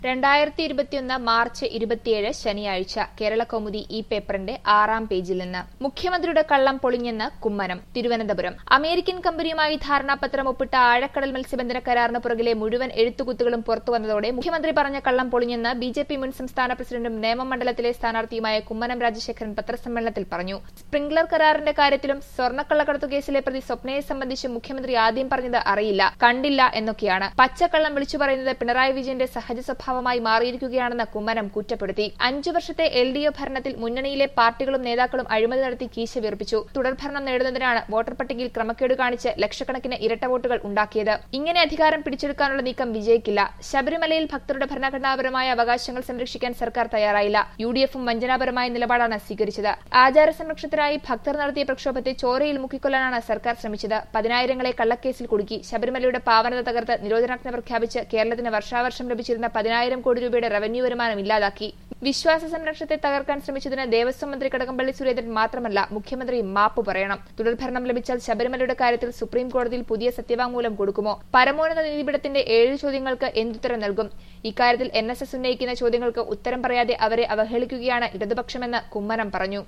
രണ്ടായിരത്തി ഇരുപത്തിയൊന്ന് മാർച്ച് ഇരുപത്തിയേഴ് ശനിയാഴ്ച കേരള കൗമുദി ഈ പേപ്പറിന്റെ ആറാം പേജിൽ നിന്ന് മുഖ്യമന്ത്രിയുടെ കള്ളം പൊളിഞ്ഞെന്ന് കുമ്മനം തിരുവനന്തപുരം അമേരിക്കൻ കമ്പനിയുമായി ധാരണാപത്രം ഒപ്പിട്ട ആഴക്കടൽ മത്സ്യബന്ധന കരാറിന് പുറകിലെ മുഴുവൻ എഴുത്തുകുത്തുകളും പുറത്തുവന്നതോടെ മുഖ്യമന്ത്രി പറഞ്ഞ കള്ളം പൊളിഞ്ഞെന്ന് ബി ജെ പി മുൻ സംസ്ഥാന പ്രസിഡന്റും നേമമണ്ഡലത്തിലെ സ്ഥാനാർത്ഥിയുമായ കുമ്മനം രാജശേഖരൻ പത്രസമ്മേളനത്തിൽ പറഞ്ഞു സ്പ്രിംഗ്ലർ കരാറിന്റെ കാര്യത്തിലും സ്വർണ്ണക്കള്ളക്കടത്തു കേസിലെ പ്രതി സ്വപ്നയെ സംബന്ധിച്ച് മുഖ്യമന്ത്രി ആദ്യം പറഞ്ഞത് അറിയില്ല കണ്ടില്ല എന്നൊക്കെയാണ് പച്ചക്കള്ളം വിളിച്ചു പറയുന്നത് പിണറായി വിജയന്റെ സഹജ സ്വഭാവമായി മാറിയിരിക്കുകയാണെന്ന് കുമ്മനം കുറ്റപ്പെടുത്തി അഞ്ചു വർഷത്തെ എൽ ഡി എഫ് ഭരണത്തിൽ മുന്നണിയിലെ പാർട്ടികളും നേതാക്കളും അഴിമതി നടത്തി കീശ വീർപ്പിച്ചു തുടർഭരണം നേടുന്നതിനാണ് വോട്ടർ പട്ടികയിൽ ക്രമക്കേട് കാണിച്ച് ലക്ഷക്കണക്കിന് ഇരട്ട വോട്ടുകൾ ഉണ്ടാക്കിയത് ഇങ്ങനെ അധികാരം പിടിച്ചെടുക്കാനുള്ള നീക്കം വിജയിക്കില്ല ശബരിമലയിൽ ഭക്തരുടെ ഭരണഘടനാപരമായ അവകാശങ്ങൾ സംരക്ഷിക്കാൻ സർക്കാർ തയ്യാറായില്ല യു ഡി എഫും വഞ്ചനാപരമായ നിലപാടാണ് സ്വീകരിച്ചത് ആചാര സംരക്ഷണത്തിനായി ഭക്തർ നടത്തിയ പ്രക്ഷോഭത്തെ ചോരയിൽ മുക്കിക്കൊല്ലാനാണ് സർക്കാർ ശ്രമിച്ചത് പതിനായിരങ്ങളെ കള്ളക്കേസിൽ കുടുക്കി ശബരിമലയുടെ പാവനത തകർത്ത് നിരോധനാജ്ഞ പ്രഖ്യാപിച്ച് കേരളത്തിന് വർഷാവർഷം ലഭിച്ചിരുന്ന പതിനായിരം കോടി രൂപയുടെ റവന്യൂ വരുമാനം ഇല്ലാതാക്കി വിശ്വാസ സംരക്ഷണത്തെ തകർക്കാൻ ശ്രമിച്ചതിന് ദേവസ്വം മന്ത്രി കടകംപള്ളി സുരേന്ദ്രൻ മാത്രമല്ല മുഖ്യമന്ത്രി മാപ്പ് പറയണം തുടർഭരണം ലഭിച്ചാൽ ശബരിമലയുടെ കാര്യത്തിൽ സുപ്രീം കോടതിയിൽ പുതിയ സത്യവാങ്മൂലം കൊടുക്കുമോ പരമോന്നത നീതിപീഠത്തിന്റെ ഏഴ് ചോദ്യങ്ങൾക്ക് എന്തുത്തരം നൽകും ഇക്കാര്യത്തിൽ എൻ എസ് എസ് ഉന്നയിക്കുന്ന ചോദ്യങ്ങൾക്ക് ഉത്തരം പറയാതെ അവരെ അവഹേളിക്കുകയാണ് ഇടതുപക്ഷമെന്ന് കുമ്മനം പറഞ്ഞു